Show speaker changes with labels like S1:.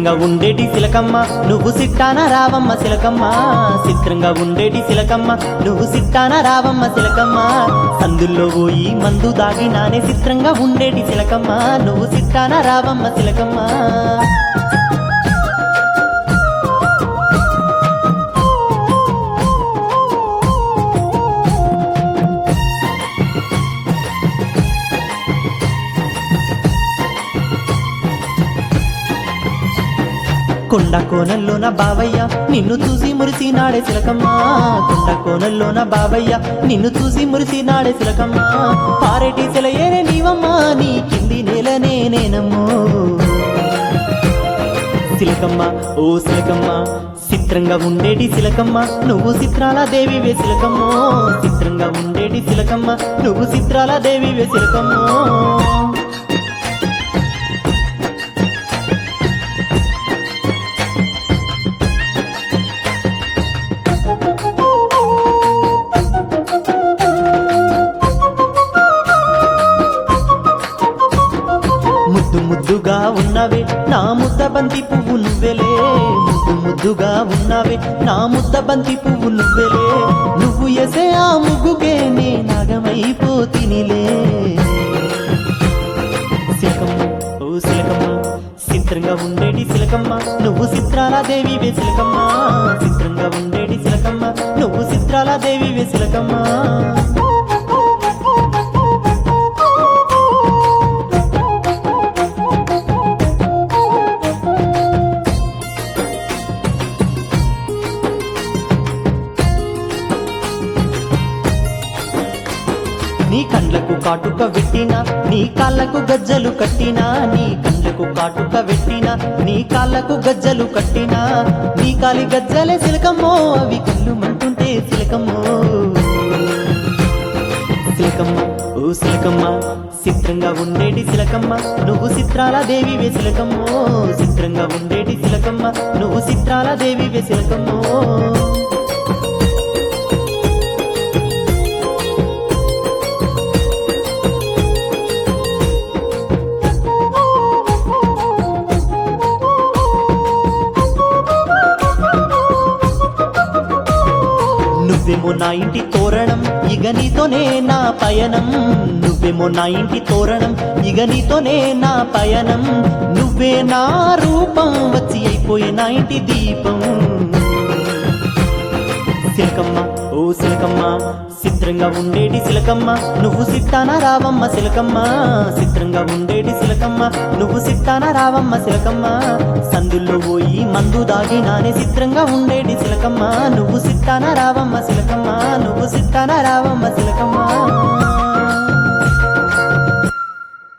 S1: చిత్రంగా ఉండేటి సిలకమ్మ నువ్వు సిట్టాన రావమ్మ సిలకమ్మ చిత్రంగా ఉండేటి సిలకమ్మ నువ్వు సిట్టాన రావమ్మ సిలకమ్మ సందుల్లో పోయి మందు దాగి నానే చిత్రంగా ఉండేటి సిలకమ్మ నువ్వు సిట్టాన రావమ్మ సిలకమ్మ కొండ కోనల్లోన బావయ్య నిన్ను చూసి మురిసి నాడే సిలకమ్మ కొండ కోనల్లోన బావయ్య నిన్ను చూసి మురిసి నాడే సిలకమ్మ పారేటి సెలయేనే నీవమ్మ నీ కింది నేలనే నేనమ్మో సిలకమ్మ ఓ సిలకమ్మ చిత్రంగా ఉండేటి సిలకమ్మ నువ్వు చిత్రాల దేవి వే సిలకమ్మో చిత్రంగా ఉండేటి సిలకమ్మ నువ్వు చిత్రాల దేవి వే సిలకమ్మో ముద్దు ముద్దుగా ఉన్నవే నా ముద్ద బంతి పువ్వు నువ్వెలే ముద్దు ముద్దుగా ఉన్నవే నా ముద్ద బంతి పువ్వు నువ్వెలే నువ్వు ఎసే ఆ ముగ్గుకే నే నాగమైపోతినిలే సిలకమ్మ ఓ సిలకమ్మ చిత్రంగా ఉండేటి సిలకమ్మ నువ్వు చిత్రాల దేవి వే సిలకమ్మ చిత్రంగా ఉండేటి సిలకమ్మ నువ్వు చిత్రాల దేవి వే సిలకమ్మ నీ కండ్లకు కాటుక పెట్టినా నీ కాళ్ళకు గజ్జలు కట్టినా నీ కండ్లకు కాటుక పెట్టినా నీ కాళ్ళకు గజ్జలు కట్టినా నీ కాలి గజ్జలే సిలకమ్మో అవి కళ్ళు మంటుంటే సిలకమ్మో సిలకమ్మ ఓ సిలకమ్మ చిత్రంగా ఉండేటి సిలకమ్మ నువ్వు చిత్రాల దేవి వే సిలకమ్మో చిత్రంగా ఉండేటి సిలకమ్మ నువ్వు చిత్రాల దేవి వే సిలకమ్మో నువ్వేమో నా ఇంటి తోరణం ఇక నీతోనే నా పయనం నువ్వేమో నా ఇంటి తోరణం ఇక నీతోనే నా పయనం నువ్వే నా రూపం వచ్చి అయిపోయే నా ఇంటి దీపం సిలకమ్మ ఓ సిలకమ్మ చిత్రంగా ఉండేటి సిలకమ్మ నువ్వు సిట్టాన రావమ్మ సిలకమ్మ చిత్రంగా ఉండేటి సిలకమ్మ నువ్వు సిట్టాన రావమ్మ సిలకమ్మ సందుల్లో పోయి మందు దాగి నానే చిత్రంగా ఉండేటి సిలకమ్మ నువ్వు సిట్టాన రావమ్మ సిలకమ్మ నువ్వు సిట్టాన రావమ్మ సిలకమ్మ